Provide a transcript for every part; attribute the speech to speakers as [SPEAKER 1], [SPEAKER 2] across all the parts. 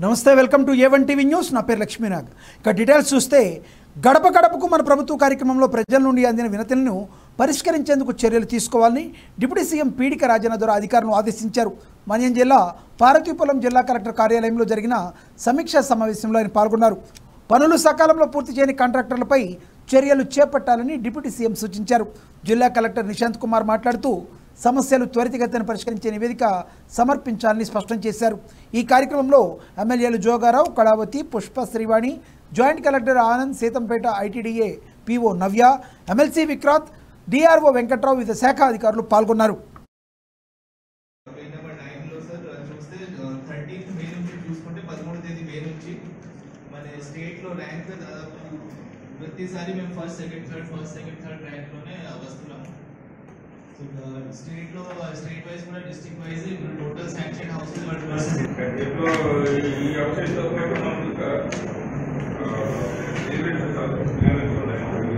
[SPEAKER 1] నమస్తే welcome to A one TV news నా పేరు లక్ష్మీనాగ్ ఇక డీటెయిల్స్ చూస్తే గడప గడపకు మన ప్రభుత్వ కార్యక్రమంలో ప్రజల నుండి అందిన వినతులను పరిష్కరించేందుకు చర్యలు తీసుకోవాలని డిప్యూటీ సీఎం పీడిక రాజేంద్ర అధికారులను ఆదేశించారు మన్యం జిల్లా పార్వతీపురం జిల్లా కలెక్టర్ కార్యాలయంలో జరిగిన సమీక్షా సమావేశంలో ఆయన పాల్గొన్నారు పనులు సకాలంలో పూర్తి చేయని కాంట్రాక్టర్లపై చర్యలు చేపట్టాలని డిప్యూటీ సీఎం సూచించారు జిల్లా కలెక్టర్ నిశాంత్ కుమార్ మాట్లాడుతూ సమస్యలు త్వరితగతిన పరిష్కరించే నివేదిక సమర్పించాలని స్పష్టం చేశారు ఈ కార్యక్రమంలో ఎమ్మెల్యేలు Jogarao Kalavathi Pushpa Srivani joint collector Anand Seethampeta ITDA PO Navya MLC Vikrant DRO Venkatrao వివిధ శాఖ అధికారులు పాల్గొన్నారు
[SPEAKER 2] పేజ్ నెంబర్ నైన్లో సార్ చూస్తే థర్టీన్త్ మే నుంచి చూసుకుంటే పదమూడు తేదీ మే నుంచి మన స్టేట్లో ర్యాంక్ దాదాపు ప్రతిసారి మేము first second third first second third ర్యాంక్లోనే వస్తున్నాము సో స్టేట్లో స్టేట్ వైజ్ కూడా డిస్ట్రిక్ట్ వైజ్ ఇప్పుడు టోటల్ శాంక్షన్ హౌసెస్ వర్సెస్
[SPEAKER 3] ఇప్పుడు ఈ అవశేషాలు ఉన్నప్పుడు మనం ఇంకా ఈవెంట్స్ కాదు ఈవెంట్స్ ఉన్నాయి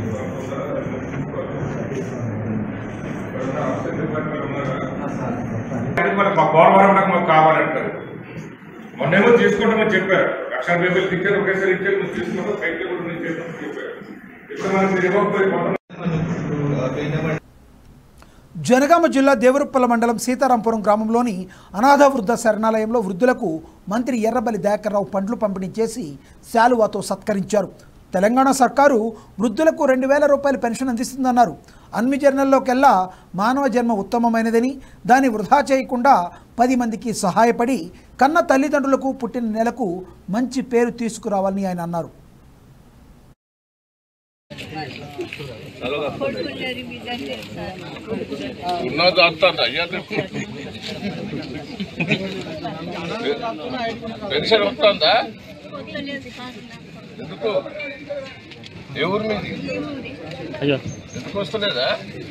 [SPEAKER 3] ఆప్షన్ డిపార్ట్మెంట్ ఉన్నారా అది మరి మా పోలవరం నాకు మాకు కావాలంటారు మొన్నేమో తీసుకుంటామని చెప్పారు లక్ష పేపర్లు ఇచ్చారు ఒకేసారి ఇచ్చారు మీరు తీసుకుంటాం సైట్ కూడా నేను చేస్తామని చెప్పారు ఇప్పుడు మనకి మీరు ఇవ్వకపోయి కొంత
[SPEAKER 2] మనం ఇప్పుడు పేజ్ నెంబర్
[SPEAKER 1] జనగామ జిల్లా దేవరుప్పల మండలం సీతారాంపురం గ్రామంలోని అనాథ వృద్ధ శరణాలయంలో వృద్ధులకు మంత్రి ఎర్రబలి దయాకర్రావు పండ్లు పంపిణీ చేసి శాలువాతో సత్కరించారు తెలంగాణ సర్కారు వృద్ధులకు రెండు వేల రూపాయల పెన్షన్ అందిస్తుందన్నారు అన్ని జన్మల్లోకెల్లా మానవ జన్మ ఉత్తమమైనదని దాన్ని వృధా చేయకుండా పది మందికి సహాయపడి కన్న తల్లిదండ్రులకు పుట్టిన నెలకు మంచి పేరు తీసుకురావాలని ఆయన అన్నారు
[SPEAKER 4] కొడుకున్నది బిడ్డ సార్
[SPEAKER 5] ఉన్నది అంతా అయ్యా పెన్షన్ వస్తుందా
[SPEAKER 4] కొత్తలేదు కాదు
[SPEAKER 5] ఎందుకు ఏ ఊరు మీది ఎందుకు వస్తలేదా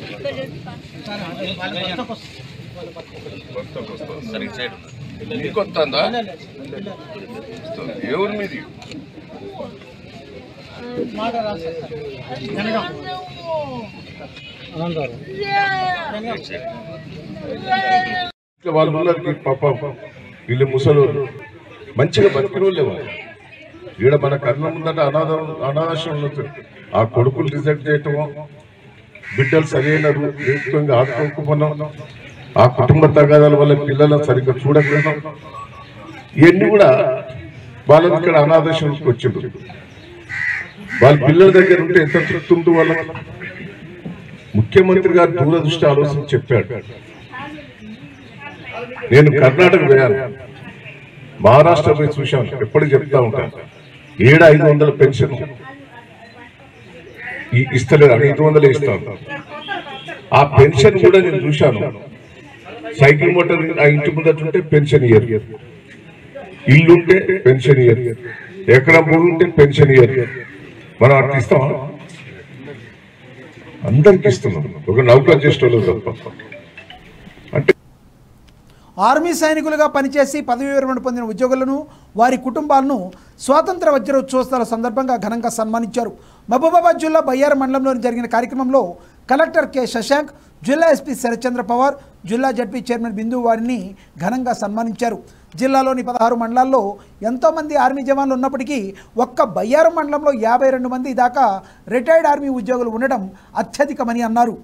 [SPEAKER 5] కొత్తకు వస్తుంది. సరే ఇటు సైడ్ ఉంది. నీకు వస్తుందా వస్తుంది. ఏ ఊరు మీది
[SPEAKER 6] వాళ్ళకి పాపం వీళ్ళు ముసలోళ్ళు మంచిగా బతికినోళ్ళే వాళ్ళు ఈడ మన కళ్ళ ముందట అనాథ అనాథాశ్రమంలో ఆ కొడుకులు రిజెక్ట్ చేయటము బిడ్డలు సరైన రీతిగా ఆడుకోకపోవడం ఆ కుటుంబ తగాదాల వల్ల పిల్లలను సరిగ్గా చూడకపోవడం ఇవన్నీ కూడా వాళ్ళని ఇక్కడ అనాథాశ్రమంకి వచ్చిండ్రు వాళ్ళ పిల్లల దగ్గర ఉంటే ఎంత తృప్తి ఉంటుంది వాళ్ళకి ముఖ్యమంత్రి గారు దూరదృష్టి ఆలోచన చెప్పాడు నేను కర్ణాటక పోయాను మహారాష్ట్ర పోయి చూశాను ఎప్పుడు చెప్తా ఉంటాను ఏడు ఐదు వందల పెన్షన్ ఈ- ఇస్తలేరు ఐదు వందలే ఇస్తాను ఆ పెన్షన్ కూడా నేను చూశాను సైకిల్ మోటార్ ఆ ఇంటి ముందట ఉంటే పెన్షన్ ఇయర్ ఇల్లు ఉంటే పెన్షన్ ఇయర్ ఎకరం భూమి ఉంటే పెన్షన్ ఇయర్ మనం అట్లా ఇస్తామా అందరికి ఇస్తున్నాం ఒక నౌకర్ చేసేటోళ్ళు తప్ప అంటే
[SPEAKER 1] ఆర్మీ సైనికులుగా పనిచేసి పదవి విరమణ పొందిన ఉద్యోగులను వారి కుటుంబాలను స్వాతంత్ర వజ్రోత్సవాల సందర్భంగా ఘనంగా సన్మానించారు మహబూబాబాద్ జిల్లా బయ్యార మండలంలో జరిగిన కార్యక్రమంలో కలెక్టర్ కె శశాంక్ జిల్లా ఎస్పీ శరత్చంద్ర పవార్ జిల్లా జడ్పీ చైర్మన్ బిందు వారిని ఘనంగా సన్మానించారు జిల్లాలోని పదహారు మండలాల్లో ఎంతోమంది ఆర్మీ జవాన్లు ఉన్నప్పటికీ ఒక్క బయ్యారం మండలంలో యాభై రెండు మంది దాకా రిటైర్డ్ ఆర్మీ ఉద్యోగులు ఉండడం అత్యధికమని అన్నారు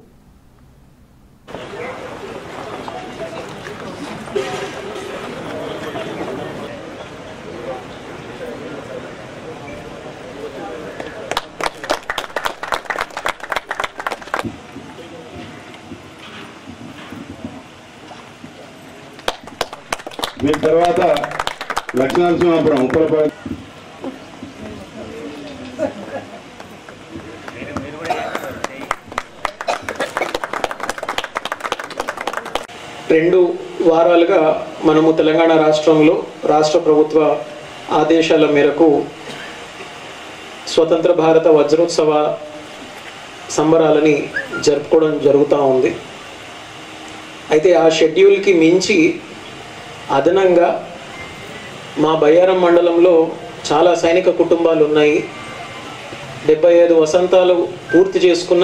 [SPEAKER 7] మీ తర్వాత లక్ష్మీనరసింహాపురం ఉప్పలపల్లి
[SPEAKER 8] రెండు వారాలుగా మనము తెలంగాణ రాష్ట్రంలో రాష్ట్ర ప్రభుత్వ ఆదేశాల మేరకు స్వతంత్ర భారత వజ్రోత్సవ సంబరాలని జరుపుకోవడం జరుగుతూ ఉంది అయితే ఆ షెడ్యూల్కి మించి అదనంగా మా బయ్యారం మండలంలో చాలా సైనిక కుటుంబాలు ఉన్నాయి డెబ్బై ఐదు వసంతాలు పూర్తి చేసుకున్న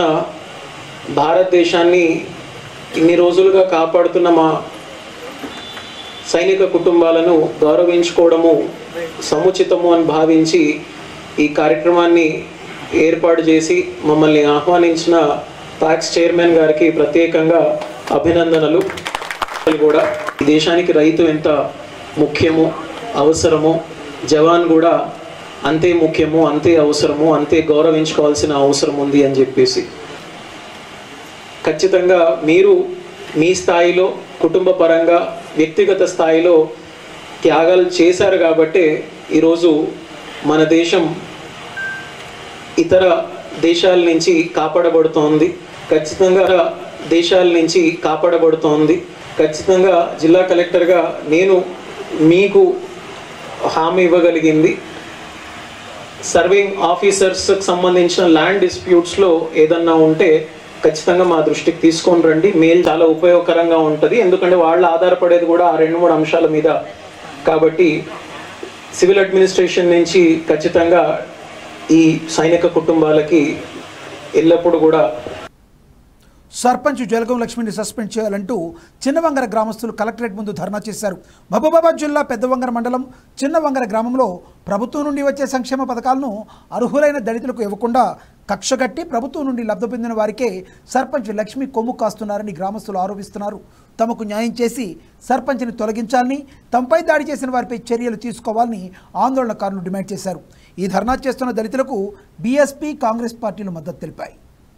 [SPEAKER 8] భారతదేశాన్ని ఇన్ని రోజులుగా కాపాడుతున్న మా సైనిక కుటుంబాలను గౌరవించుకోవడము సముచితము అని భావించి ఈ కార్యక్రమాన్ని ఏర్పాటు చేసి మమ్మల్ని ఆహ్వానించిన ప్యాక్స్ చైర్మన్ గారికి ప్రత్యేకంగా అభినందనలు కూడా ఈ దేశానికి రైతు ఎంత ముఖ్యమో అవసరమో జవాన్ కూడా అంతే ముఖ్యము అంతే అవసరము అంతే గౌరవించుకోవాల్సిన అవసరం ఉంది అని చెప్పేసి ఖచ్చితంగా మీరు మీ స్థాయిలో కుటుంబ పరంగా వ్యక్తిగత స్థాయిలో త్యాగాలు చేశారు కాబట్టే ఈరోజు మన దేశం ఇతర దేశాల నుంచి కాపాడబడుతోంది ఖచ్చితంగా దేశాల నుంచి కాపాడబడుతోంది ఖచ్చితంగా జిల్లా కలెక్టర్గా నేను మీకు హామీ ఇవ్వగలిగింది సర్వింగ్ ఆఫీసర్స్కి సంబంధించిన ల్యాండ్ డిస్ప్యూట్స్లో ఏదన్నా ఉంటే ఖచ్చితంగా మా దృష్టికి తీసుకొని రండి మెయిల్ చాలా ఉపయోగకరంగా ఉంటుంది ఎందుకంటే వాళ్ళు ఆధారపడేది కూడా ఆ రెండు మూడు అంశాల మీద కాబట్టి సివిల్ అడ్మినిస్ట్రేషన్ నుంచి ఖచ్చితంగా ఈ సైనిక కుటుంబాలకి ఎల్లప్పుడూ కూడా
[SPEAKER 1] సర్పంచ్ జలగం లక్ష్మిని సస్పెండ్ చేయాలంటూ చిన్నవంగర గ్రామస్తులు కలెక్టరేట్ ముందు ధర్నా చేశారు మహబూబాబాద్ జిల్లా పెద్దవంగర మండలం చిన్నవంగర గ్రామంలో ప్రభుత్వం నుండి వచ్చే సంక్షేమ పథకాలను అర్హులైన దళితులకు ఇవ్వకుండా కక్షగట్టి ప్రభుత్వం నుండి లబ్ధి పొందిన వారికే సర్పంచ్ లక్ష్మి కొమ్ము కాస్తున్నారని గ్రామస్తులు ఆరోపిస్తున్నారు తమకు న్యాయం చేసి సర్పంచ్ని తొలగించాలని తమపై దాడి చేసిన వారిపై చర్యలు తీసుకోవాలని ఆందోళనకారులు డిమాండ్ చేశారు ఈ ధర్నా చేస్తున్న దళితులకు బీఎస్పీ కాంగ్రెస్ పార్టీలు మద్దతు తెలిపాయి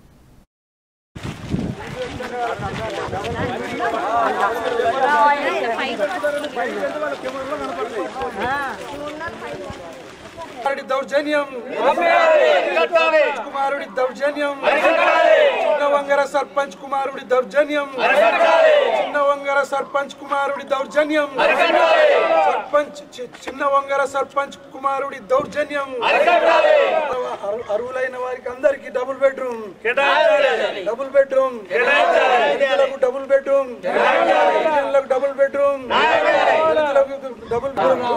[SPEAKER 9] కుమారుడి దౌర్జన్యం కుమారుడి దౌర్జన్యం చిన్న వంగర సర్పంచ్ కుమారుడి దౌర్జన్యం చిన్న వంగర సర్పంచ్ కుమారుడి దౌర్జన్యం సర్పంచ్ చి- చిన్న వంగర సర్పంచ్ కుమారుడి దౌర్జన్యం అరు- అర్హులైన వారికి అందరికి డబుల్ బెడ్రూమ్ డబుల్ బెడ్రూమ్ దళితులకు డబుల్ బెడ్రూమ్ గిరిజనులకు డబుల్ బెడ్రూమ్ దళితులకు డబుల్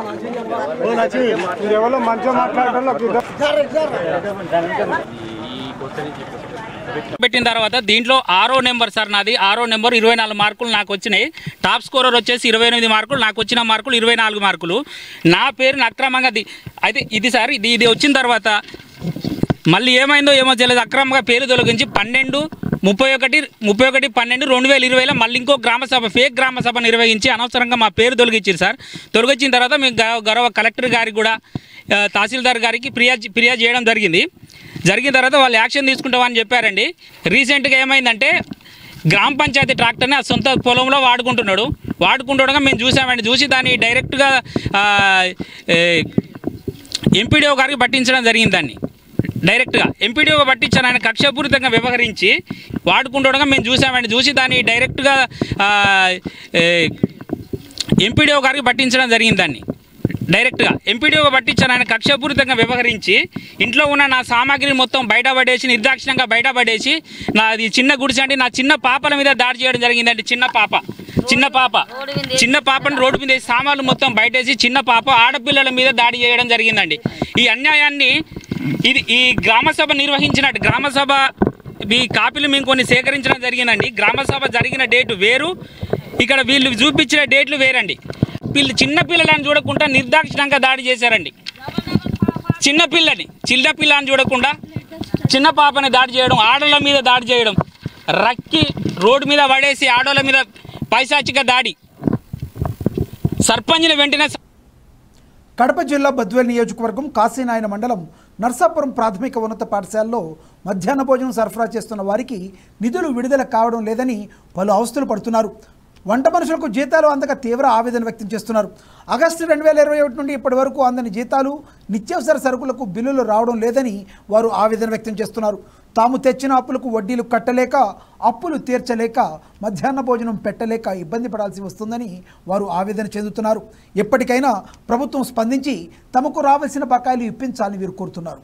[SPEAKER 10] ఎవరో మంచిగా మాట్లాడటం
[SPEAKER 11] పెట్టిన తర్వాత దీంట్లో ఆరో నెంబర్ సార్ నాది ఆరో నెంబర్ ఇరవై నాలుగు మార్కులు నాకు వచ్చినాయి టాప్ స్కోరర్ వచ్చేసి ఇరవై ఎనిమిది మార్కులు నాకు వచ్చిన మార్కులు ఇరవై నాలుగు మార్కులు నా పేరుని అక్రమంగా ది- అయితే ఇది సార్ ఇది ఇది వచ్చిన తర్వాత మళ్ళీ ఏమైందో ఏమో తెలియదు అక్రమంగా పేరు తొలగించి పన్నెండు ముప్పై ఒకటి ముప్పై ఒకటి పన్నెండు రెండు వేల ఇరవైలో మళ్ళీ ఇంకో గ్రామ సభ ఫేక్ గ్రామ సభ నిర్వహించి అనవసరంగా మా పేరు తొలగించారు సార్ తొలగించిన తర్వాత మేము గ- గౌరవ కలెక్టర్ గారికి కూడా ఆ, తహసీల్దార్ గారికి ఫిర్యాదు ఫిర్యాదు చేయడం జరిగింది జరిగిన తర్వాత వాళ్ళు యాక్షన్ తీసుకుంటామని చెప్పారండి రీసెంట్గా ఏమైందంటే గ్రామ పంచాయతీ ట్రాక్టర్ని ఆ సొంత పొలంలో వాడుకుంటున్నాడు వాడుకుంటుండగా మేము చూసామండి చూసి దాన్ని డైరెక్ట్గా ఎంపీడీఓ గారికి పట్టించడం జరిగింది దాన్ని డైరెక్ట్గా ఎంపీడీఓ పట్టించాను ఆయన కక్షపూరితంగా వ్యవహరించి వాడుకుంటుండగా మేము చూసామండి చూసి దాన్ని డైరెక్ట్గా ఎంపీడీఓ గారికి పట్టించడం జరిగింది దాన్ని డైరెక్ట్గా ఎంపీడీఓ పట్టించాను ఆయన కక్షపూరితంగా వ్యవహరించి ఇంట్లో ఉన్న నా సామాగ్రిని మొత్తం బయటపడేసి నిర్దాక్షిణంగా బయటపడేసి నాది చిన్న గుడిసె అంటే నా చిన్న పాపల మీద దాడి చేయడం జరిగిందండి చిన్న పాప చిన్న పాప చిన్న పాపను రోడ్డు మీద వేసి సామాన్లు మొత్తం బయటేసి చిన్న పాప ఆడపిల్లల మీద దాడి చేయడం జరిగిందండి ఈ అన్యాయాన్ని ఇది ఈ గ్రామ సభ నిర్వహించినట్టు గ్రామ సభ ఈ కాపీలు మేము కొన్ని సేకరించడం జరిగిందండి గ్రామ సభ జరిగిన డేటు వేరు ఇక్కడ వీళ్ళు చూపించిన డేట్లు వేరండి వీళ్ళు చిన్న పిల్లలని చూడకుండా నిర్దాక్షిణంగా దాడి చేశారండి చిన్న పిల్లని చిన్న పిల్లని చూడకుండా చిన్న పాపని దాడి చేయడం ఆడల మీద దాడి చేయడం రక్కి రోడ్డు మీద పడేసి ఆడోళ్ళ మీద పైశాచిక దాడి సర్పంచ్ని వెంటనే
[SPEAKER 1] కడప జిల్లా బద్వేల్ నియోజకవర్గం కాశీనాయన మండలం నర్సాపురం ప్రాథమిక ఉన్నత పాఠశాలలో మధ్యాహ్న భోజనం సరఫరా చేస్తున్న వారికి నిధులు విడుదల కావడం లేదని పలు అవస్థలు పడుతున్నారు వంట మనుషులకు జీతాలు అందక తీవ్ర ఆవేదన వ్యక్తం చేస్తున్నారు ఆగస్టు రెండు వేల ఇరవై ఒకటి నుండి ఇప్పటి వరకు అందని జీతాలు నిత్యావసర సరుకులకు బిల్లులు రావడం లేదని వారు ఆవేదన వ్యక్తం చేస్తున్నారు తాము తెచ్చిన అప్పులకు వడ్డీలు కట్టలేక అప్పులు తీర్చలేక మధ్యాహ్న భోజనం పెట్టలేక ఇబ్బంది పడాల్సి వస్తుందని వారు ఆవేదన చెందుతున్నారు ఎప్పటికైనా ప్రభుత్వం స్పందించి తమకు రావాల్సిన బకాయిలు ఇప్పించాలని వీరు కోరుతున్నారు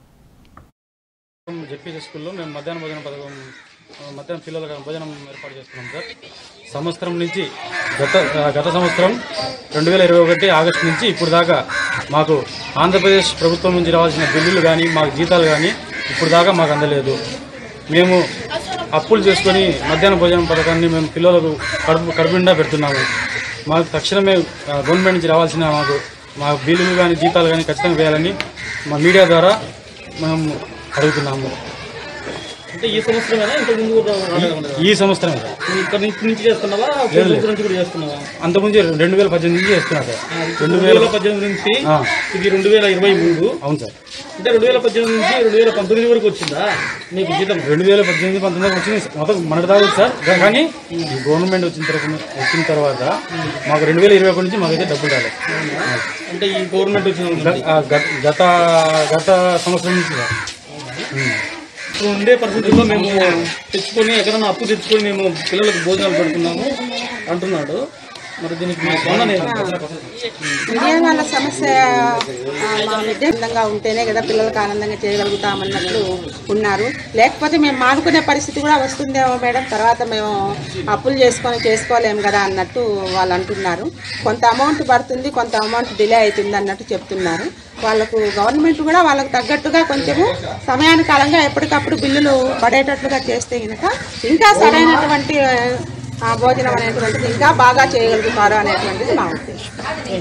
[SPEAKER 12] జెడ్పీసీ స్కూల్లో మేము మధ్యాహ్న భోజన పథకం ఆ, మధ్యాహ్నం పిల్లలకు భోజనం ఏర్పాటు చేస్తున్నాం సార్ సంవత్సరం నుంచి గత ఆ, గత సంవత్సరం రెండు వేల ఇరవై ఒకటి ఆగస్టు నుంచి ఇప్పుడు దాకా మాకు ఆంధ్రప్రదేశ్ ప్రభుత్వం నుంచి రావాల్సిన బిల్లులు కానీ మాకు జీతాలు కానీ ఇప్పుడు దాకా మాకు అందలేదు మేము అప్పులు చేసుకొని మధ్యాహ్న భోజనం పథకాన్ని మేము పిల్లలకు కడుపు కడుపు నిండా పెడుతున్నాము మాకు తక్షణమే ఆ, గవర్నమెంట్ నుంచి రావాల్సిన మాకు మా బిల్లులు కానీ జీతాలు కానీ ఖచ్చితంగా వేయాలని మా మీడియా ద్వారా మేము అడుగుతున్నాము
[SPEAKER 10] అంటే ఈ సంవత్సరమేనా ఇంతకు ముందు కూడా రాలేదా?
[SPEAKER 12] ఈ సంవత్సరం
[SPEAKER 10] నువ్వు ఇక్కడ నుంచి నుంచి చేస్తున్నావా
[SPEAKER 12] లేదు, లేదు.
[SPEAKER 10] సంవత్సరం నుంచి కూడా చేస్తున్నావా
[SPEAKER 12] అంతకుముందు రెండు వేల పద్దెనిమిది నుంచి చేస్తున్నా సార్
[SPEAKER 10] రెండు వేల పద్దెనిమిది నుంచి
[SPEAKER 12] ఆ.
[SPEAKER 10] ఇది రెండు వేల ఇరవై మూడు
[SPEAKER 12] అవును సార్
[SPEAKER 10] అంటే రెండు వేల పద్దెనిమిది నుంచి రెండు వేల పంతొమ్మిది వరకు వచ్చిందా నీకు జీతం
[SPEAKER 12] రెండు వేల పద్దెనిమిది పంతొమ్మిది వచ్చింది మొత్తం మనకు దాకా సార్ కా- కానీ ఈ గవర్నమెంట్ వచ్చిన తర్వాత వచ్చిన తర్వాత మాకు రెండు వేల ఇరవై ఒకటి నుంచి మాకైతే డబ్బులు రాలేదు
[SPEAKER 10] అంటే ఈ గవర్నమెంట్ వచ్చిన
[SPEAKER 12] గత- ఆ, గత- గత గత సంవత్సరం నుంచి సార్ ఉమ్.
[SPEAKER 10] ఇప్పుడు ఉండే పరిస్థితుల్లో మేము తెచ్చుకొని ఎక్కడన్నా అప్పు తెచ్చుకొని మేము పిల్లలకు భోజనాలు పెడుతున్నాము అంటున్నాడు మరి దీనికి మీ స్పందన ఏంటి?
[SPEAKER 13] విజయవాడ సమస్య ఆ, మా విద్యార్థంగా ఉంటేనే కదా పిల్లలకు ఆనందంగా చేయగలుగుతామన్నట్లు ఉన్నారు లేకపోతే మేము మానుకునే పరిస్థితి కూడా వస్తుందేమో మేడం తర్వాత మేము అప్పులు చేసుకొని చేసుకోలేము కదా అన్నట్టు వాళ్ళు అంటున్నారు కొంత అమౌంట్ పడుతుంది కొంత అమౌంట్ డిలే అవుతుంది అన్నట్టు చెప్తున్నారు వాళ్ళకు గవర్నమెంట్ కూడా వాళ్ళకు తగ్గట్టుగా కొంచెము సమయానుకాలంగా ఎప్పటికప్పుడు బిల్లులు పడేటట్లుగా చేస్తే కనుక ఇంకా సరైనటువంటి ఆ, భోజనం అనేటువంటిది ఇంకా బాగా చేయగలుగుతారు అనేటువంటిది మా ఉద్దేశం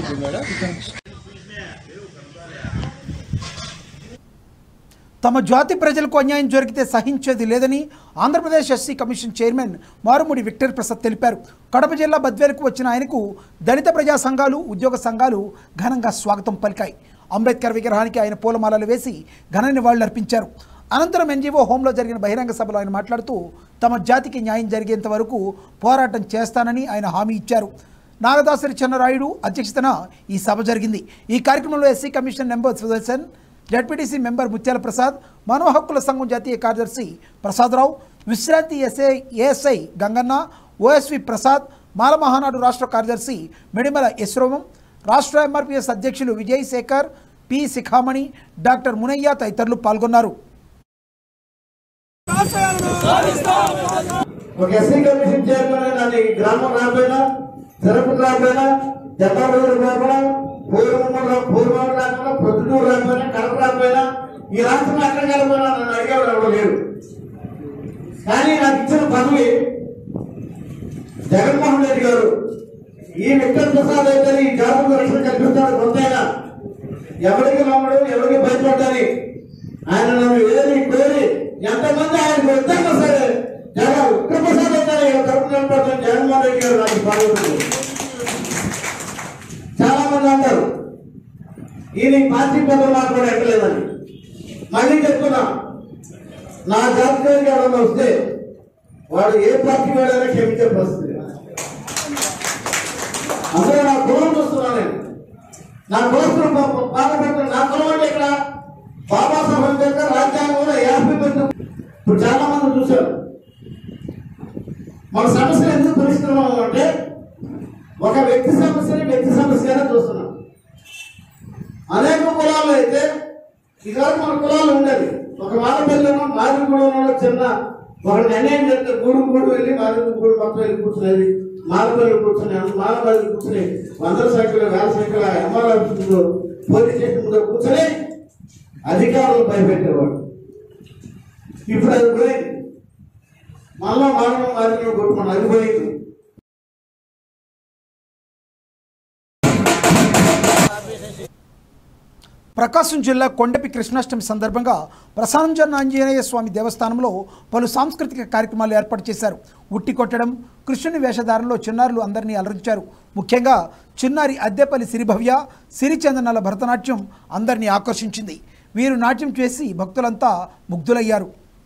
[SPEAKER 1] తమ జాతి ప్రజలకు అన్యాయం జరిగితే సహించేది లేదని Andhra Pradesh SC commission chairman Marumudi Victor Prasad తెలిపారు కడప జిల్లా బద్వేలకు వచ్చిన ఆయనకు దళిత ప్రజా సంఘాలు ఉద్యోగ సంఘాలు ఘనంగా స్వాగతం పలికాయి అంబేద్కర్ విగ్రహానికి ఆయన పూలమాలలు వేసి ఘన నివాళులర్పించారు అనంతరం ఎన్జీఓ హోంలో జరిగిన బహిరంగ సభలో ఆయన మాట్లాడుతూ తమ జాతికి న్యాయం జరిగేంత వరకు పోరాటం చేస్తానని ఆయన హామీ ఇచ్చారు నాగదాసరి చెన్నరాయుడు అధ్యక్షతన ఈ సభ జరిగింది ఈ కార్యక్రమంలో SC commission number Sudarshan ZPTC member Muthyala Prasad మానవ హక్కుల సంఘం జాతీయ కార్యదర్శి ప్రసాదరావు విశ్రాంతి SI ASI Ganganna OSV Prasad Mala Mahanadu రాష్ట్ర కార్యదర్శి మెడిమల యశ్రోమం రాష్ట్ర ఎంఆర్పిఎస్ అధ్యక్షులు విజయ్ శేఖర్ పి శిఖామణి డాక్టర్ మునయ్య తదితరులు పాల్గొన్నారు
[SPEAKER 14] ఒక ఎస్సీ కమిషన్ చైర్మన్ దాన్ని గ్రామం రాకపోయినా తిరుపతి రాకపోయినా జపాలూరు రాకపోయినా పూర్వములు పూర్వములు రాకపోయినా ప్రొద్దుటూరు రాకపోయినా కడప రాకపోయినా ఈ రాష్ట్రంలో ఎక్కడికి వెళ్ళిపోయినా నన్ను అడిగేవాడు ఎవరు లేరు కానీ నాకు ఇచ్చిన పదవి జగన్మోహన్ రెడ్డి గారు ఈ విక్టర్ ప్రసాద్ అయితే ఈ జాతర రక్షణ కల్పిస్తాడు కొంతైనా ఎవరికి నమ్మడు ఎవరికి భయపడ్డాని ఆయన నన్ను ఏది కోరి ఎంతమంది ఆయనకు వద్దన్నా సరే జగన్ విక్రమప్రసాద్ అయితే ఇక్కడ తరపు నిలబడతాను జగన్మోహన్ రెడ్డి గారు నాకు పాల్గొన్నారు చాలా మంది అంటారు ఈయన ఈ పార్టీ పెద్దలు నాకు కూడా ఎక్కలేదని మళ్ళీ చెప్తున్నా నా జాతకానికి ఎవరైనా వస్తే వాడు ఏ పార్టీ వాడైనా క్షమించే పరిస్థితి అందులో నా కులం చూస్తున్నా నేను నా కులస్తులు బాధపడుతున్నా నా కులం అంటే ఇక్కడ బాబాసాహెబ్ అంబేద్కర్ రాజ్యాంగంలో యాభై మంది ఇప్పుడు చాలా మంది చూశారు మన సమస్యలు ఎందుకు పరిష్కరణం అంటే ఒక వ్యక్తి సమస్యని వ్యక్తి సమస్యగా చూస్తున్నాం అనేక కులాలు అయితే ఇదివరకు మన కులాలు ఉండేది ఒక వాడపల్లిలో మాదిరిగూడెంలో చిన్న ఒక నిర్ణయం చేస్తే గూడు గూడు వెళ్ళి మాదిరి గూడు మొత్తం వెళ్ళి కూర్చునేది మాలపల్లి కూర్చుని మాలపల్లి కూర్చుని వందల సంఖ్యలో వేల సంఖ్యలో ఎంఆర్ ఆఫీసులో పోలీస్ స్టేషన్ ముందు కూర్చొని అధికారులు భయపెట్టేవాడు ఇప్పుడు అది పోయింది మళ్ళా మానవ మాదిరిలో కొట్టుకున్నాం అది పోయింది
[SPEAKER 1] ప్రకాశం జిల్లా కొండపి కృష్ణాష్టమి సందర్భంగా ప్రసాంజన్ ఆంజనేయ స్వామి దేవస్థానంలో పలు సాంస్కృతిక కార్యక్రమాలు ఏర్పాటు చేశారు ఉట్టి కొట్టడం కృష్ణుని వేషధారణలో చిన్నారులు అందరినీ అలరించారు ముఖ్యంగా చిన్నారి అద్దెపల్లి సిరిభవ్య సిరిచందనాల భరతనాట్యం అందరినీ ఆకర్షించింది వీరు నాట్యం చేసి భక్తులంతా ముగ్ధులయ్యారు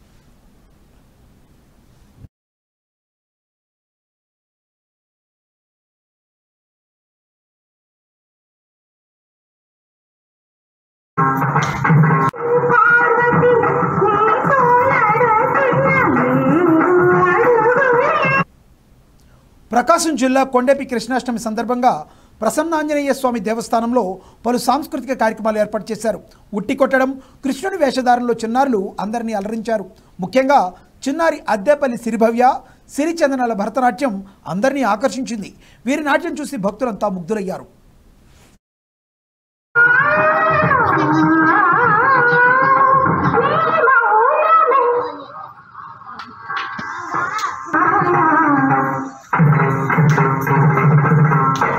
[SPEAKER 1] ప్రకాశం జిల్లా కొండపి కృష్ణాష్టమి సందర్భంగా ప్రసన్నాంజనేయ స్వామి దేవస్థానంలో పలు సాంస్కృతిక కార్యక్రమాలు ఏర్పాటు చేశారు ఉట్టి కొట్టడం కృష్ణుని వేషధారంలో చిన్నారులు అందరినీ అలరించారు ముఖ్యంగా చిన్నారి అద్దెపల్లి సిరిభవ్య సిరిచందనాల భరతనాట్యం అందరినీ ఆకర్షించింది వీరి నాట్యం చూసి భక్తులంతా ముగ్ధులయ్యారు
[SPEAKER 15] ఆ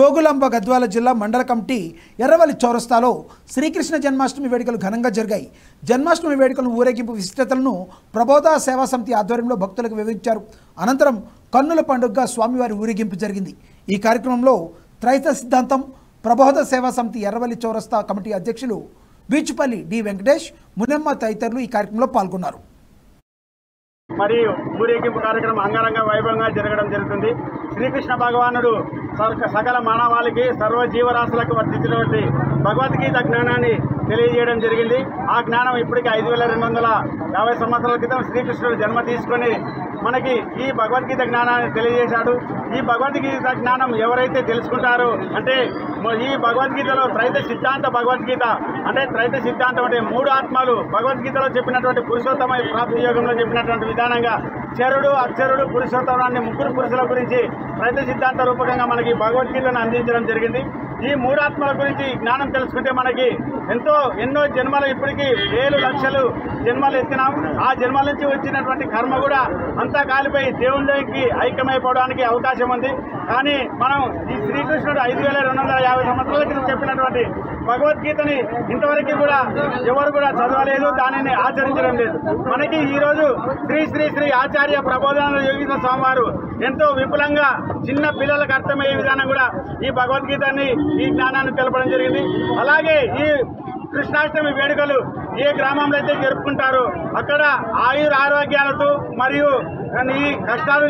[SPEAKER 1] జోగులాంబ గద్వాల జిల్లా మండల కమిటీ ఎర్రవల్లి చౌరస్తాలో శ్రీకృష్ణ జన్మాష్టమి వేడుకలు ఘనంగా జరిగాయి జన్మాష్టమి వేడుకలను ఊరేగింపు విశిష్టతలను ప్రబోధ సేవా సమితి ఆధ్వర్యంలో భక్తులకు వివరించారు అనంతరం కన్నుల పండుగగా స్వామివారి ఊరేగింపు జరిగింది ఈ కార్యక్రమంలో త్రైత సిద్ధాంతం ప్రబోధ సేవా సమితి ఎర్రవల్లి చౌరస్తా కమిటీ అధ్యక్షులు బీచుపల్లి డి వెంకటేష్ మునెమ్మ తదితరులు ఈ కార్యక్రమంలో పాల్గొన్నారు
[SPEAKER 15] మరియు ఊరేగింపు కార్యక్రమం అంగరంగ వైభవంగా జరగడం జరుగుతుంది శ్రీకృష్ణ భగవానుడు సర్క- సకల మానవాళికి సర్వ జీవరాశులకు వర్తించినటువంటి భగవద్గీత జ్ఞానాన్ని తెలియజేయడం జరిగింది ఆ జ్ఞానం ఇప్పటికి ఐదు వేల రెండు వందల యాభై సంవత్సరాల క్రితం శ్రీకృష్ణుడు జన్మ తీసుకొని మనకి ఈ భగవద్గీత జ్ఞానాన్ని తెలియజేశాడు ఈ భగవద్గీత జ్ఞానం ఎవరైతే తెలుసుకుంటారో అంటే మ- ఈ భగవద్గీతలో త్రైత సిద్ధాంత భగవద్గీత అంటే త్రైత సిద్ధాంతం అంటే మూడు ఆత్మలు భగవద్గీతలో చెప్పినటువంటి పురుషోత్తమ ప్రాప్తి యోగంలో చెప్పినటువంటి విధానంగా చరుడు అక్షరుడు పురుషోత్తమాన్ని ముగ్గురు పురుషుల గురించి త్రైత సిద్ధాంత రూపకంగా మనకి భగవద్గీతను అందించడం జరిగింది ఈ మూడాత్మల గురించి జ్ఞానం తెలుసుకుంటే మనకి ఎంతో ఎన్నో జన్మలు ఇప్పటికీ వేలు లక్షలు జన్మలు ఎత్తినాం ఆ జన్మల నుంచి వచ్చినటువంటి కర్మ కూడా అంతా కాలిపోయి దేవుళ్ళకి ఐక్యమైపోవడానికి అవకాశం ఉంది కానీ మనం ఈ శ్రీకృష్ణుడు ఐదు వేల రెండు వందల యాభై సంవత్సరాల క్రితం చెప్పినటువంటి భగవద్గీతని ఇంతవరకు కూడా ఎవరు కూడా చదవలేదు దానిని ఆచరించడం లేదు మనకి ఈ రోజు శ్రీ శ్రీ శ్రీ ఆచార్య ప్రబోధన యోగీంద్ర స్వామివారు ఎంతో విపులంగా చిన్న పిల్లలకు అర్థమయ్యే విధానం కూడా ఈ భగవద్గీతని ఈ జ్ఞానాన్ని తెలపడం జరిగింది అలాగే ఈ కృష్ణాష్టమి వేడుకలు ఏ గ్రామంలో అయితే జరుపుకుంటారో అక్కడ ఆయుర ఆరోగ్యాలతో మరియు ఈ కష్టాలు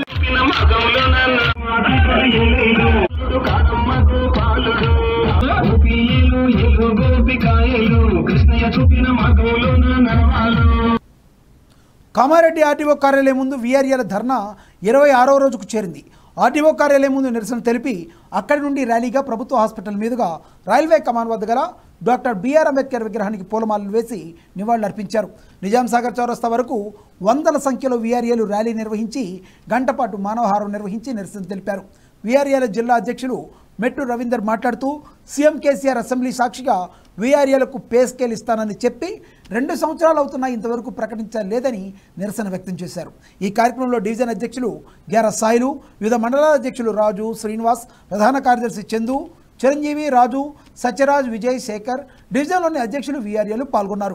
[SPEAKER 1] కామారెడ్డి ఆర్టీఓ కార్యాలయం ముందు వీఆర్ఏల ధర్నా ఇరవై ఆరో రోజుకు చేరింది ఆర్టీఓ కార్యాలయం ముందు నిరసన తెలిపి అక్కడి నుండి ర్యాలీగా ప్రభుత్వ హాస్పిటల్ మీదుగా రైల్వే కమాన్ వద్ద గల డాక్టర్ బిఆర్ అంబేద్కర్ విగ్రహానికి పూలమాలలు వేసి నివాళులర్పించారు నిజాం సాగర్ చౌరస్తా వరకు వందల సంఖ్యలో వీఆర్ఏలు ర్యాలీ నిర్వహించి గంటపాటు మానవహారం నిర్వహించి నిరసన తెలిపారు వీఆర్ఏల జిల్లా అధ్యక్షులు మెట్టు రవీందర్ మాట్లాడుతూ సీఎం కేసీఆర్ అసెంబ్లీ సాక్షిగా వీఆర్ఏలకు పే స్కేల్ ఇస్తానని చెప్పి రెండు సంవత్సరాలు అవుతున్నా ఇంతవరకు ప్రకటించలేదని నిరసన వ్యక్తం చేశారు ఈ కార్యక్రమంలో డివిజన్ అధ్యక్షులు గ్యార సాయిలు వివిధ మండలాల అధ్యక్షులు రాజు శ్రీనివాస్ ప్రధాన కార్యదర్శి చందు చిరంజీవి రాజు సత్యరాజ్ విజయ్ శేఖర్ డివిజన్లోని అధ్యక్షులు వీఆర్ఏలు పాల్గొన్నారు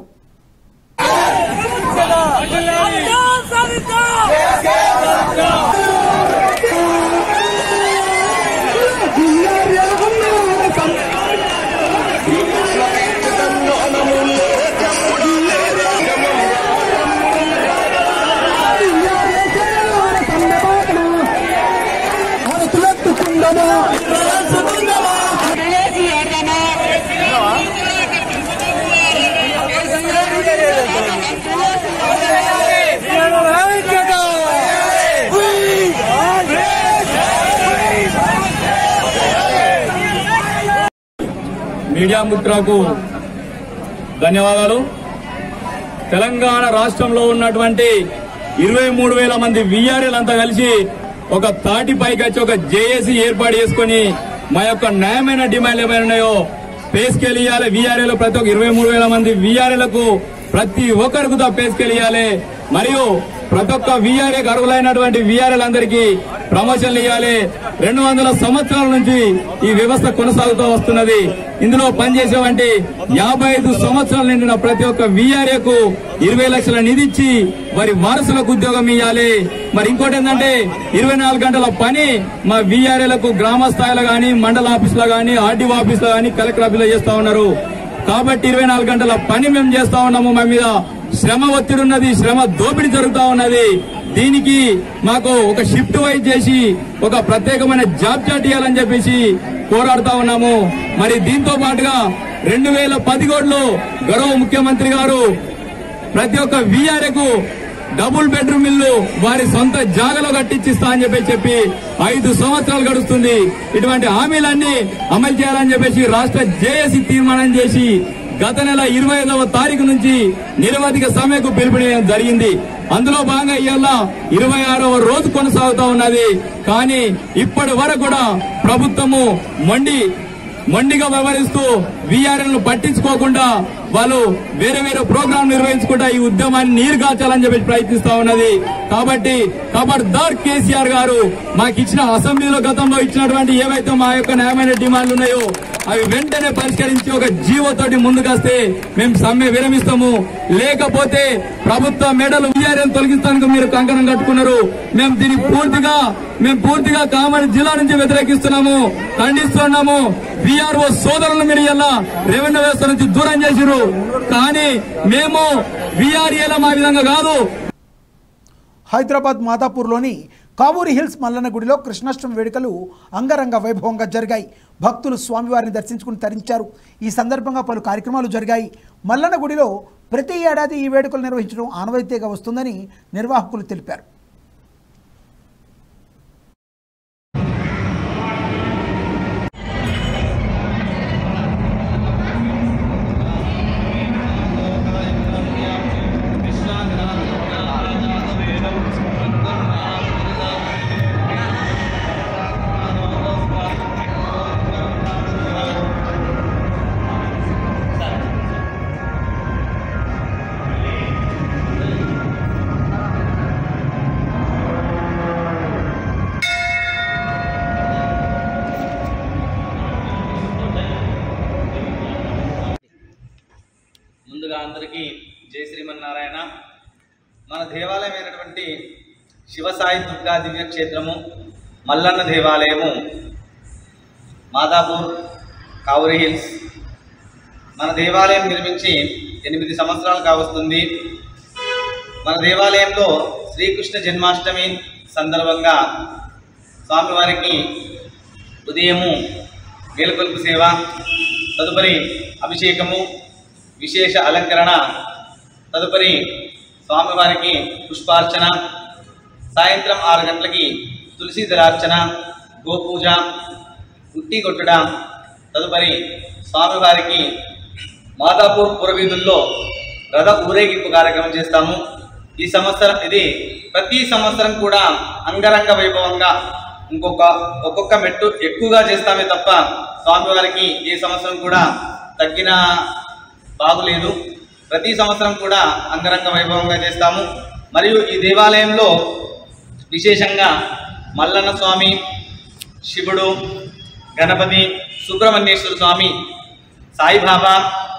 [SPEAKER 16] మీడియా మిత్రకు ధన్యవాదాలు తెలంగాణ రాష్ట్రంలో ఉన్నటువంటి ఇరవై మూడు వేల మంది విఆర్ఎల్ అంతా కలిసి ఒక తాటి పైకి వచ్చి ఒక జేఏసీ ఏర్పాటు చేసుకుని మా యొక్క న్యాయమైన డిమాండ్లు ఏమైనా ఉన్నాయో పేస్కేల్ ఇవ్వాలి వీఆర్ఏలో ప్రతి ఒక్క ఇరవై మూడు వేల మంది వీఆర్ఏలకు ప్రతి ఒక్కరికి పేస్కేల్ ఇవ్వాలి మరియు ప్రతి ఒక్క వీఆర్ఏ అర్హులైనటువంటి వీఆర్ఏలందరికీ ప్రమోషన్లు ఇవ్వాలి రెండు వందల సంవత్సరాల నుంచి ఈ వ్యవస్థ కొనసాగుతూ వస్తున్నది ఇందులో పనిచేసేవంటి యాభై ఐదు సంవత్సరాలు నిండిన ప్రతి ఒక్క వీఆర్ఏకు ఇరవై లక్షల నిధి ఇచ్చి వారి వారసులకు ఉద్యోగం ఇవ్వాలి మరి ఇంకోటి ఏంటంటే ఇరవై నాలుగు గంటల పని మా వీఆర్ఏలకు గ్రామ స్థాయిలో గాని మండల ఆఫీసులో గాని ఆర్డీఓ ఆఫీసులో గాని కలెక్టర్ ఆఫీసులో చేస్తా ఉన్నారు కాబట్టి ఇరవై నాలుగు గంటల పని మేము చేస్తా ఉన్నాము మా మీద శ్రమ ఒత్తిడి ఉన్నది శ్రమ దోపిడీ జరుగుతా ఉన్నది దీనికి మాకు ఒక షిఫ్ట్ వైజ్ చేసి ఒక ప్రత్యేకమైన జాబ్ చాట్ ఇవ్వాలని చెప్పేసి పోరాడుతా ఉన్నాము మరి దీంతో పాటుగా రెండు వేల పదిహేడులో గౌరవ ముఖ్యమంత్రి గారు ప్రతి ఒక్క వీఆర్ఏకు డబుల్ బెడ్రూమ్ ఇల్లు వారి సొంత జాగలో కట్టించిస్తా అని చెప్పి చెప్పి ఐదు సంవత్సరాలు గడుస్తుంది ఇటువంటి హామీలన్నీ అమలు చేయాలని చెప్పేసి రాష్ట్ర జేఏసీ తీర్మానం చేసి గత నెల ఇరవై ఐదవ తారీఖు నుంచి నిరవధిక సమ్మెకు పిలుపునియడం జరిగింది అందులో భాగంగా ఇవాళ ఇరవై ఆరవ రోజు కొనసాగుతా ఉన్నది కానీ ఇప్పటి వరకు కూడా ప్రభుత్వము మొండి మొండిగా వ్యవహరిస్తూ వీఆర్ఎల్ ను పట్టించుకోకుండా వాళ్ళు వేరే వేరే ప్రోగ్రాం నిర్వహించుకుంటా ఈ ఉద్యమాన్ని నీరు కాచాలని చెప్పి ప్రయత్నిస్తా ఉన్నది కాబట్టి ఖబర్దార్ కేసీఆర్ గారు మాకు ఇచ్చిన అసెంబ్లీలో గతంలో ఇచ్చినటువంటి ఏవైతే మా యొక్క న్యాయమైన డిమాండ్లు ఉన్నాయో అవి వెంటనే పరిష్కరించి ఒక జీవోతోటి ముందుకొస్తే మేము సమ్మె విరమిస్తాము లేకపోతే ప్రభుత్వ మెడలు వీఆర్ఎం తొలగిస్తానికి మీరు కంకణం కట్టుకున్నారు మేము దీన్ని పూర్తిగా మేము పూర్తిగా కామారెడ్డి జిల్లా నుంచి వ్యతిరేకిస్తున్నాము ఖండిస్తున్నాము విఆర్ఓ సోదరులను మీరు ఇలా రెవెన్యూ వ్యవస్థ నుంచి దూరం చేసిరు కానీ మేము విఆర్ఏల మా విధంగా కాదు
[SPEAKER 1] హైదరాబాద్ మాదాపూర్లోని కావూరి హిల్స్ మల్లన్న గుడిలో కృష్ణాష్టమి వేడుకలు అంగరంగ వైభవంగా జరిగాయి భక్తులు స్వామివారిని దర్శించుకుని తరించారు ఈ సందర్భంగా పలు కార్యక్రమాలు జరిగాయి మల్లన్న గుడిలో ప్రతి ఏడాది ఈ వేడుకలు నిర్వహించడం ఆనవాయితీగా వస్తుందని నిర్వాహకులు తెలిపారు
[SPEAKER 17] ముందుగా అందరికీ జై శ్రీమన్నారాయణ మన దేవాలయమైనటువంటి శివసాయి దుర్గా దివ్య క్షేత్రము మల్లన్న దేవాలయము మాదాపూర్ కావురి హిల్స్ మన దేవాలయం నిర్మించి ఎనిమిది సంవత్సరాలు కావస్తుంది మన దేవాలయంలో శ్రీకృష్ణ జన్మాష్టమి సందర్భంగా స్వామివారికి ఉదయము వేలుకొలుపు సేవ తదుపరి అభిషేకము విశేష అలంకరణ తదుపరి స్వామివారికి పుష్పార్చన సాయంత్రం ఆరు గంటలకి తులసీదళార్చన గోపూజ ఉట్టి కొట్టుడ తదుపరి స్వామివారికి మాదాపూర్ పురవీధుల్లో రథ ఊరేగింపు కార్యక్రమం చేస్తాము ఈ సంవత్సరం ఇది ప్రతి సంవత్సరం కూడా అంగరంగ వైభవంగా ఇంకొక ఒక్కొక్క మెట్టు ఎక్కువగా చేస్తామే తప్ప స్వామివారికి ఏ సంవత్సరం కూడా తగ్గిన బాగులేదు ప్రతి సంవత్సరం కూడా అంగరంగ వైభవంగా చేస్తాము మరియు ఈ దేవాలయంలో విశేషంగా మల్లన్న స్వామి శివుడు గణపతి సుబ్రహ్మణ్యేశ్వర స్వామి సాయిబాబా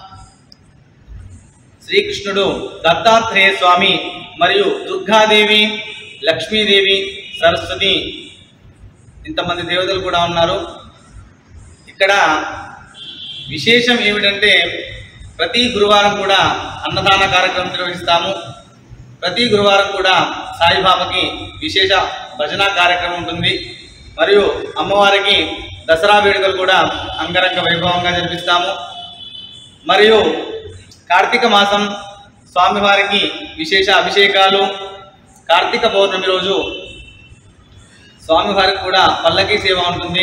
[SPEAKER 17] శ్రీకృష్ణుడు దత్తాత్రేయ స్వామి మరియు దుర్గాదేవి లక్ష్మీదేవి సరస్వతి ఇంతమంది దేవతలు కూడా ఉన్నారు ఇక్కడ విశేషం ఏమిటంటే ప్రతి గురువారం కూడా అన్నదాన కార్యక్రమం నిర్వహిస్తాము ప్రతి గురువారం కూడా సాయిబాబాకి విశేష భజన కార్యక్రమం ఉంటుంది మరియు అమ్మవారికి దసరా వేడుకలు కూడా అంగరంగ వైభవంగా జరిపిస్తాము మరియు కార్తీక మాసం స్వామివారికి విశేష అభిషేకాలు కార్తీక పౌర్ణమి రోజు స్వామివారికి కూడా పల్లకీ సేవ ఉంటుంది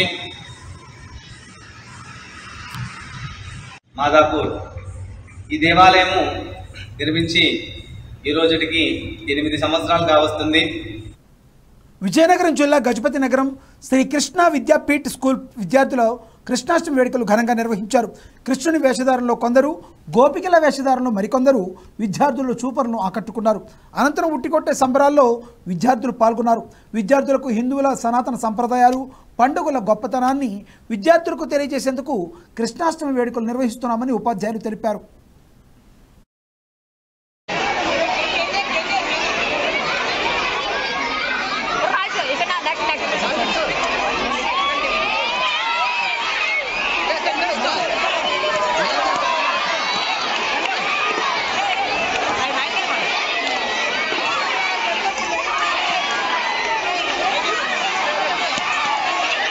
[SPEAKER 17] మాదాపూర్ ఈ దేవాలయము నిర్మించి ఈ రోజుటికి ఎనిమిది సంవత్సరాలు కావస్తుంది
[SPEAKER 1] విజయనగరం జిల్లా గజపతి నగరం శ్రీ కృష్ణ విద్యాపీఠ్ స్కూల్ విద్యార్థుల కృష్ణాష్టమి వేడుకలు ఘనంగా నిర్వహించారు కృష్ణుని వేషధారంలో కొందరు గోపికల వేషధారంలో మరికొందరు విద్యార్థులు చూపర్ను ఆకట్టుకున్నారు అనంతరం ఉట్టికొట్టే సంబరాల్లో విద్యార్థులు పాల్గొన్నారు విద్యార్థులకు హిందువుల సనాతన సంప్రదాయాలు పండుగల గొప్పతనాన్ని విద్యార్థులకు తెలియజేసేందుకు కృష్ణాష్టమి వేడుకలు నిర్వహిస్తున్నామని ఉపాధ్యాయులు తెలిపారు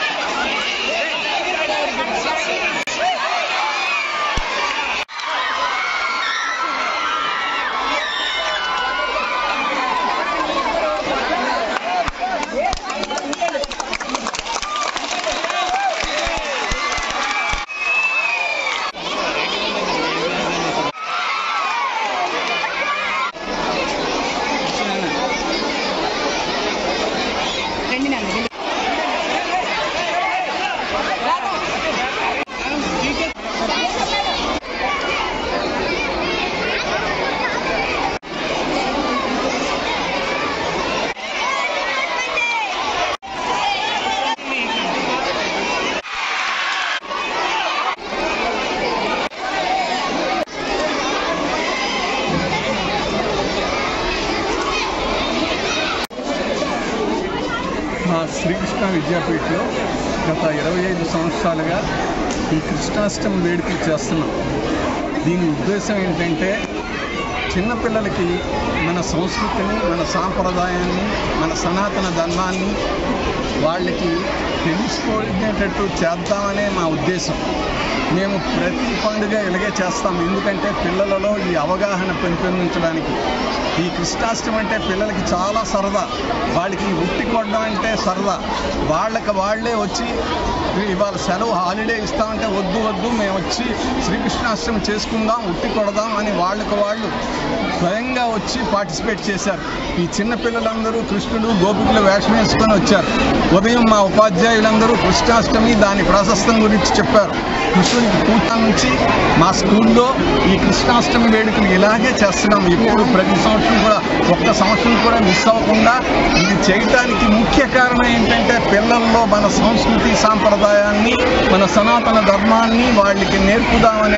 [SPEAKER 18] Hey! శ్రీకృష్ణ విద్యాపీఠలో గత ఇరవై ఐదు సంవత్సరాలుగా ఈ కృష్ణాష్టమి వేడుకలు చేస్తున్నాం దీని ఉద్దేశం ఏంటంటే చిన్నపిల్లలకి మన సంస్కృతిని మన సాంప్రదాయాన్ని మన సనాతన ధర్మాన్ని వాళ్ళకి తెలుసుకునేటట్టు చేద్దామనే మా ఉద్దేశం మేము ప్రతి పండుగ ఇలాగే చేస్తాం ఎందుకంటే పిల్లలలో ఈ అవగాహన పెంపొందించడానికి ఈ కృష్ణాష్టమి అంటే పిల్లలకి చాలా సరదా వాళ్ళకి ఈ ఉట్టి కొట్టడం అంటే సరదా వాళ్ళకి వాళ్ళే వచ్చి ఇవాళ సెలవు హాలిడే ఇస్తామంటే వద్దు వద్దు మేము వచ్చి శ్రీకృష్ణాష్టమి చేసుకుందాం ఉట్టి కొడదాం అని వాళ్ళకి వాళ్ళు స్వయంగా వచ్చి పార్టిసిపేట్ చేశారు ఈ చిన్న పిల్లలందరూ కృష్ణుడు గోపికలు వేషం వేసుకొని వచ్చారు ఉదయం మా ఉపాధ్యాయులందరూ కృష్ణాష్టమి దాని ప్రాశస్తం గురించి చెప్పారు కృష్ణుడికి పూజ నుంచి మా స్కూల్లో ఈ కృష్ణాష్టమి వేడుకలు ఇలాగే చేస్తున్నాం ఇప్పుడు ప్రతి సంవత్సరం కూడా ఒక్క సంవత్సరం కూడా మిస్ అవ్వకుండా ఇది చేయటానికి ముఖ్య కారణం ఏంటంటే పిల్లల్లో మన సంస్కృతి సాంప్రదాయాన్ని మన సనాతన ధర్మాన్ని వాళ్ళకి నేర్పుదామనే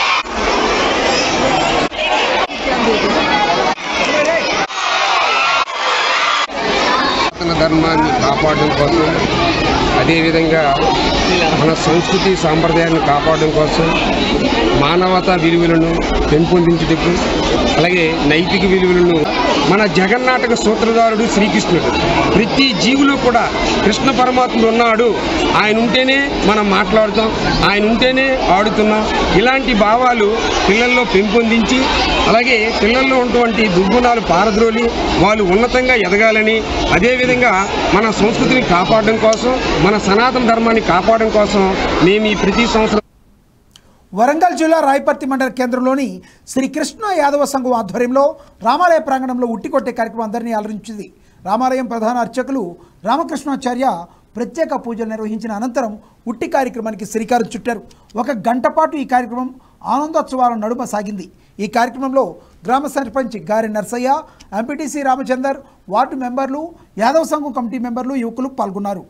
[SPEAKER 19] సనాతన ధర్మాన్ని కాపాడడం కోసం అదేవిధంగా మన సంస్కృతి సాంప్రదాయాన్ని కాపాడడం కోసం మానవతా విలువలను పెంపొందించుటకు అలాగే నైతిక విలువలను మన జగన్నాటక సూత్రధారుడు శ్రీకృష్ణుడు ప్రతి జీవులు కూడా కృష్ణ పరమాత్ముడు ఉన్నాడు ఆయన ఉంటేనే మనం మాట్లాడుతాం ఆయన ఉంటేనే ఆడుతున్నాం ఇలాంటి భావాలు పిల్లల్లో పెంపొందించి అలాగే పిల్లల్లో ఉన్నటువంటి దుర్గుణాలు పారద్రోలి వాళ్ళు ఉన్నతంగా ఎదగాలని అదేవిధంగా మన సంస్కృతిని కాపాడడం కోసం మన సనాతన ధర్మాన్ని కాపాడడం కోసం మేము ఈ ప్రతి సంవత్సరం
[SPEAKER 1] వరంగల్ జిల్లా రాయపర్తి మండల కేంద్రంలోని శ్రీ కృష్ణ యాదవ సంఘం ఆధ్వర్యంలో రామాలయ ప్రాంగణంలో ఉట్టికొట్టే కార్యక్రమం అందరినీ అలరించింది రామాలయం ప్రధాన అర్చకులు రామకృష్ణాచార్య ప్రత్యేక పూజలు నిర్వహించిన అనంతరం ఉట్టి కార్యక్రమానికి శ్రీకారం చుట్టారు ఒక గంట పాటు ఈ కార్యక్రమం ఆనందోత్సవాల నడుమ సాగింది ఈ కార్యక్రమంలో గ్రామ సర్పంచ్ గారి నర్సయ్య ఎంపీటీసీ రామచందర్ వార్డు మెంబర్లు యాదవ సంఘం కమిటీ మెంబర్లు యువకులు పాల్గొన్నారు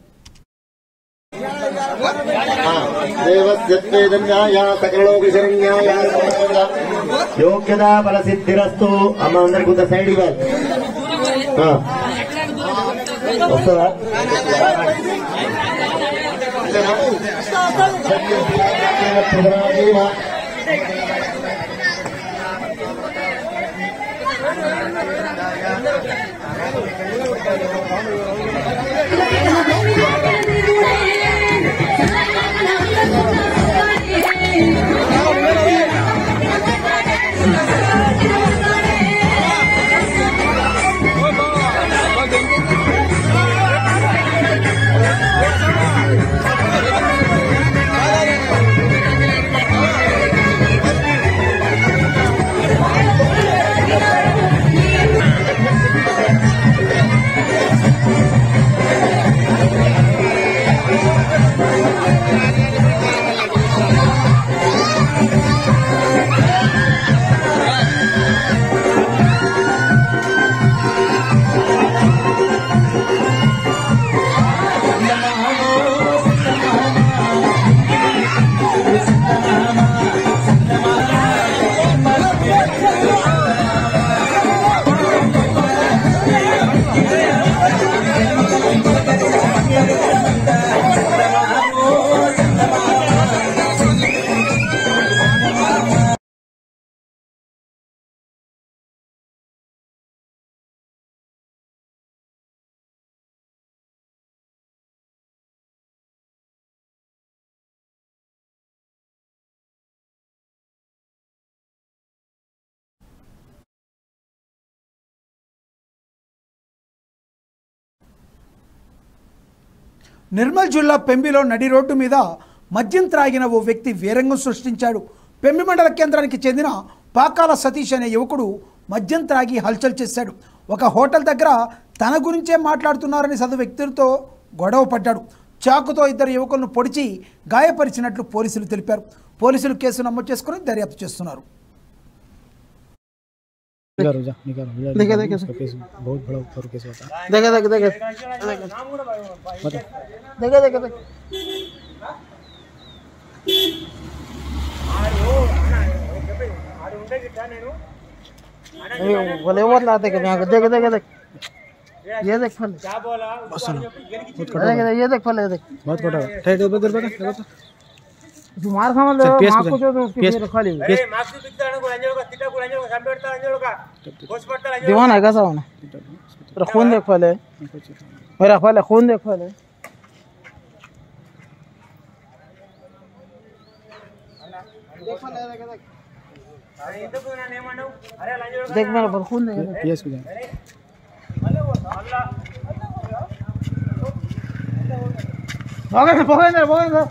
[SPEAKER 20] దేవస్యత్వేదన్యాయ సకలలోకశరణ్యాయ యోగ్యతా ఫలసిద్ధిరస్తు అమ్మ అందరికి కొంత సైడ్ ఇవ్వాలి ఆ. వస్తుందా
[SPEAKER 1] నిర్మల్ జిల్లా పెంబిలో నడి రోడ్డు మీద మద్యం త్రాగిన ఓ వ్యక్తి వీరంగం సృష్టించాడు పెంబి మండల కేంద్రానికి చెందిన పాకాల సతీష్ అనే యువకుడు మద్యం త్రాగి హల్చల్ చేశాడు ఒక హోటల్ దగ్గర తన గురించే మాట్లాడుతున్నారని సదరు వ్యక్తులతో గొడవ పడ్డాడు చాకుతో ఇద్దరు యువకులను పొడిచి గాయపరిచినట్లు పోలీసులు తెలిపారు పోలీసులు కేసు నమోదు చేసుకుని దర్యాప్తు చేస్తున్నారు
[SPEAKER 10] निकालो जा निकालो जा,
[SPEAKER 9] देखा,
[SPEAKER 10] निकालो,
[SPEAKER 9] देखा,
[SPEAKER 10] उसका केस बहुत बड़ा ऊपर केस होता है
[SPEAKER 9] देखा देखा देखा
[SPEAKER 10] बता
[SPEAKER 9] देखा देखा देखा వాళ్ళు ఏమట్లాడతాయి కదా నాకు దగ్గర దగ్గర
[SPEAKER 21] ये देख फल
[SPEAKER 10] क्या बोला
[SPEAKER 21] सुनो
[SPEAKER 10] बहुत
[SPEAKER 21] ये ये देख फल ये देख
[SPEAKER 10] बहुत कटा टाइट उधर उधर उधर
[SPEAKER 21] तू मार खामा ले
[SPEAKER 10] चल, PS
[SPEAKER 21] मार
[SPEAKER 10] को
[SPEAKER 21] को
[SPEAKER 10] जाए।
[SPEAKER 21] जो तो
[SPEAKER 10] PS
[SPEAKER 21] फिर खा ली
[SPEAKER 10] PS
[SPEAKER 21] दीवाना है कैसा होना तेरा खून देख फल है मेरा फल है खून देख फल है देख मेरा फल खून देख
[SPEAKER 10] PS को जाए
[SPEAKER 21] పోగండి పోగండి పోగండి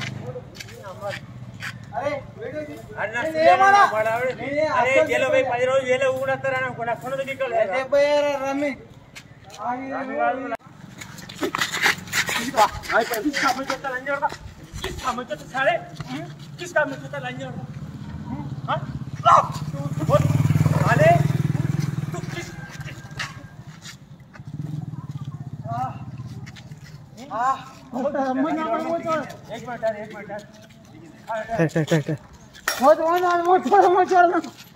[SPEAKER 10] అరే జైలు పోయి పది రోజులు జైలు ఊడతారని అనుకున్నా కొనదు రమ్మి किसका मुझे तो लंजर का किसका मुझे तो साले किसका मुझे तो लंजर का हाँ तू बोल साले तू किस एक मिनट यार एक मिनट यार
[SPEAKER 21] टाइट टाइट टाइट मोज मोज मोज छोड़ मोज छोड़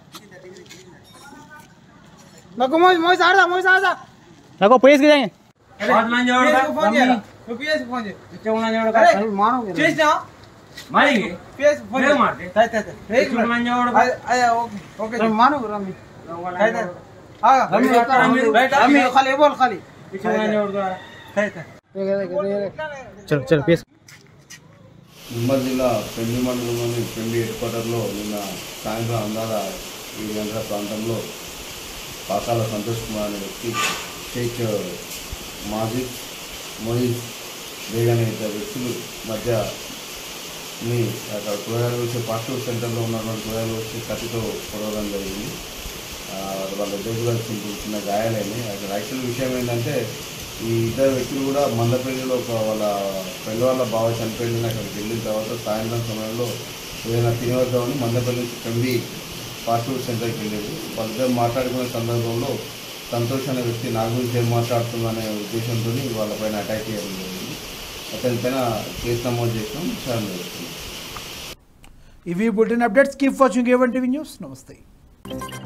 [SPEAKER 21] नको मोज मोज आ रहा मोज आ रहा
[SPEAKER 10] नको पुलिस के जाएंगे
[SPEAKER 21] बहुत लंजर
[SPEAKER 10] PS को फोन किया।
[SPEAKER 21] तो पीएस को फोन
[SPEAKER 10] चौना जोड़ का
[SPEAKER 21] अरे मारोगे
[SPEAKER 10] चेस ना मारेंगे
[SPEAKER 21] पीएस को फोन
[SPEAKER 10] फिर मारते।
[SPEAKER 21] ताई ताई एक मिनट आया आया ओके ओके मारो रमी ताई ताई हां रमी रमी रमी खाली बोल खाली
[SPEAKER 10] चौना जोड़ का
[SPEAKER 21] ताई ताई देख देख देख
[SPEAKER 10] चलो चलो PS
[SPEAKER 7] నిర్మల్ జిల్లా పెండి మండలంలోని పెండి హెడ్ క్వార్టర్లో నిన్న సాయంత్రం అందాల ఈ గంటల ప్రాంతంలో పాకాల సంతోష్ కుమార్ అనే వ్యక్తి షేక్ మాజిద్ మొయిజ్ బేగ్ అనే ఇద్దరు వ్యక్తులు మధ్య ని అక్కడ కూరగాయలు వచ్చే ఫాస్ట్ ఫుడ్ సెంటర్లో ఉన్నటువంటి కూరగాయలు వచ్చి కత్తితో పొడవడం జరిగింది ఆ, వాళ్ళ ఇద్దరు కూడా చిన్న చిన్న గాయాలైనాయి అక్కడ యాక్చువల్ విషయం ఏంటంటే ఈ ఇద్దరు వ్యక్తులు కూడా మందపల్లిలో ఒక వాళ్ళ పెళ్ళి వాళ్ళ బావ చనిపోయిందని అక్కడికి వెళ్ళిన తర్వాత సాయంత్రం సమయంలో ఏదైనా తినవద్దామని మందపల్లి నుంచి కంబి ఫాస్ట్ ఫుడ్ సెంటర్కి వెళ్ళేది వాళ్ళిద్దరు మాట్లాడుకునే సందర్భంలో సంతోష్ అనే వ్యక్తి నా గురించి ఏం మాట్లాడుతుందనే ఉద్దేశంతో వాళ్ళపైన అటాక్ చేయడం జరిగింది అతని పైన కేసు నమోదు చేసినాం విచారణ చేస్తున్నాం
[SPEAKER 1] ఇవి bulletin updates keep watching A one TV news నమస్తే